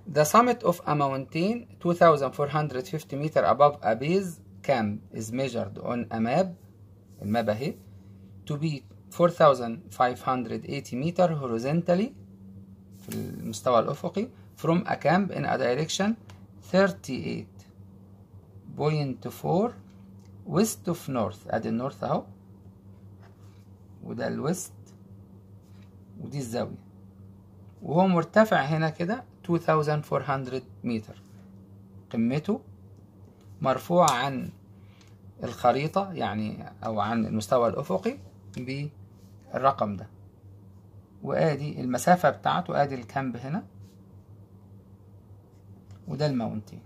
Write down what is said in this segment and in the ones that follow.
The summit of a mountain 2450 meter above a base camp is measured on a map الماب اهي to be 4580 meter horizontally في المستوى الأفقي from a camp in a direction 38.4 west of north ادي النورث اهو وده الويست ودي الزاوية وهو مرتفع هنا كده 2400 متر قمته مرفوع عن الخريطة يعني أو عن المستوى الأفقي بالرقم ده وآدي المسافة بتاعته آدي الكامب هنا وده الماونتين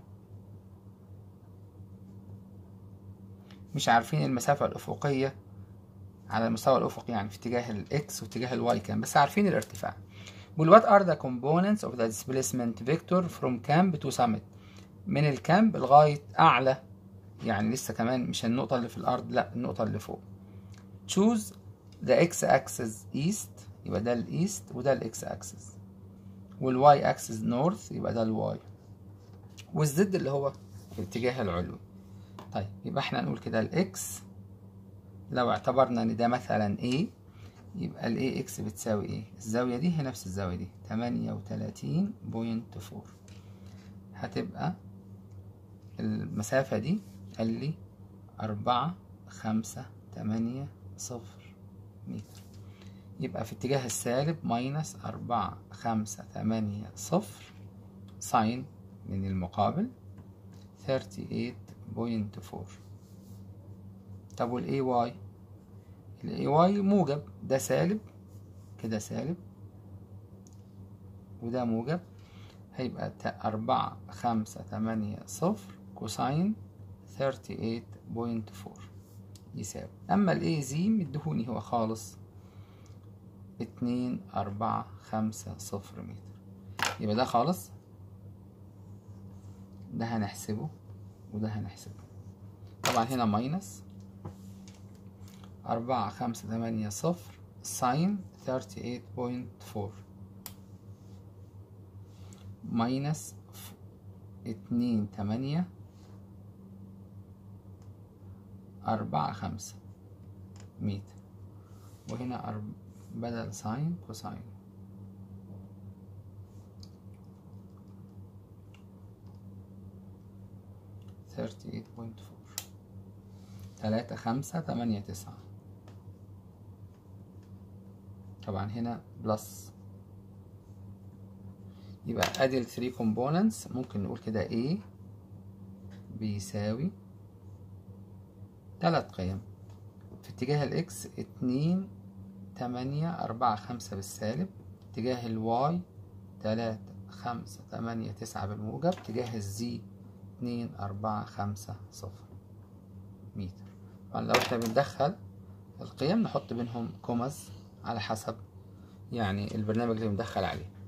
مش عارفين المسافة الأفقية على المستوى الأفقي يعني في اتجاه الإكس واتجاه الواي كام بس عارفين الارتفاع بيقول what are the components of the displacement vector from camp to summit من الكامب لغاية أعلى يعني لسه كمان مش النقطة اللي في الأرض لا النقطة اللي فوق choose the x axis east يبقى ده الإيست وده الإكس axis والواي axis north يبقى ده الواي والزد اللي هو في الاتجاه العلوي طيب يبقى احنا نقول كده الإكس لو اعتبرنا ان ده مثلا A يبقى ال AX بتساوي ايه الزاوية دي هي نفس الزاوية دي تمانية وتلاتين بوينت فور هتبقى المسافة دي قال لي أربعة خمسة تمانية صفر متر يبقى في اتجاه السالب ماينس أربعة خمسة تمانية صفر ساين من المقابل ثيرتي ايت بوينت فور طب والاي واي الاي واي موجب ده سالب كده سالب وده موجب هيبقى أربعة خمسة تمانية صفر كوساين ثيرتي ايت بوينت فور يساوي أما الاي زي مدهوني هو خالص اتنين أربعة خمسة صفر متر يبقى ده خالص ده هنحسبه وده هنحسبه طبعا هنا ماينس أربعة خمسة تمانية صفر ساين ثيرتي ايت بوينت فور ماينس اتنين تمانية أربعة خمسة متر وهنا أرب... بدل ساين كوساين ثيرتي ايت بوينت فور تلاتة خمسة تمانية تسعة طبعا هنا بلس يبقى ادي ال 3 components ممكن نقول كده A بيساوي تلات قيم في اتجاه الاكس اتنين تمانية أربعة خمسة بالسالب اتجاه الواي تلاتة خمسة تمانية تسعة بالموجب اتجاه الزي اتنين أربعة خمسة صفر متر طبعا لو احنا بندخل القيم نحط بينهم كومز على حسب يعني البرنامج اللي بندخل عليه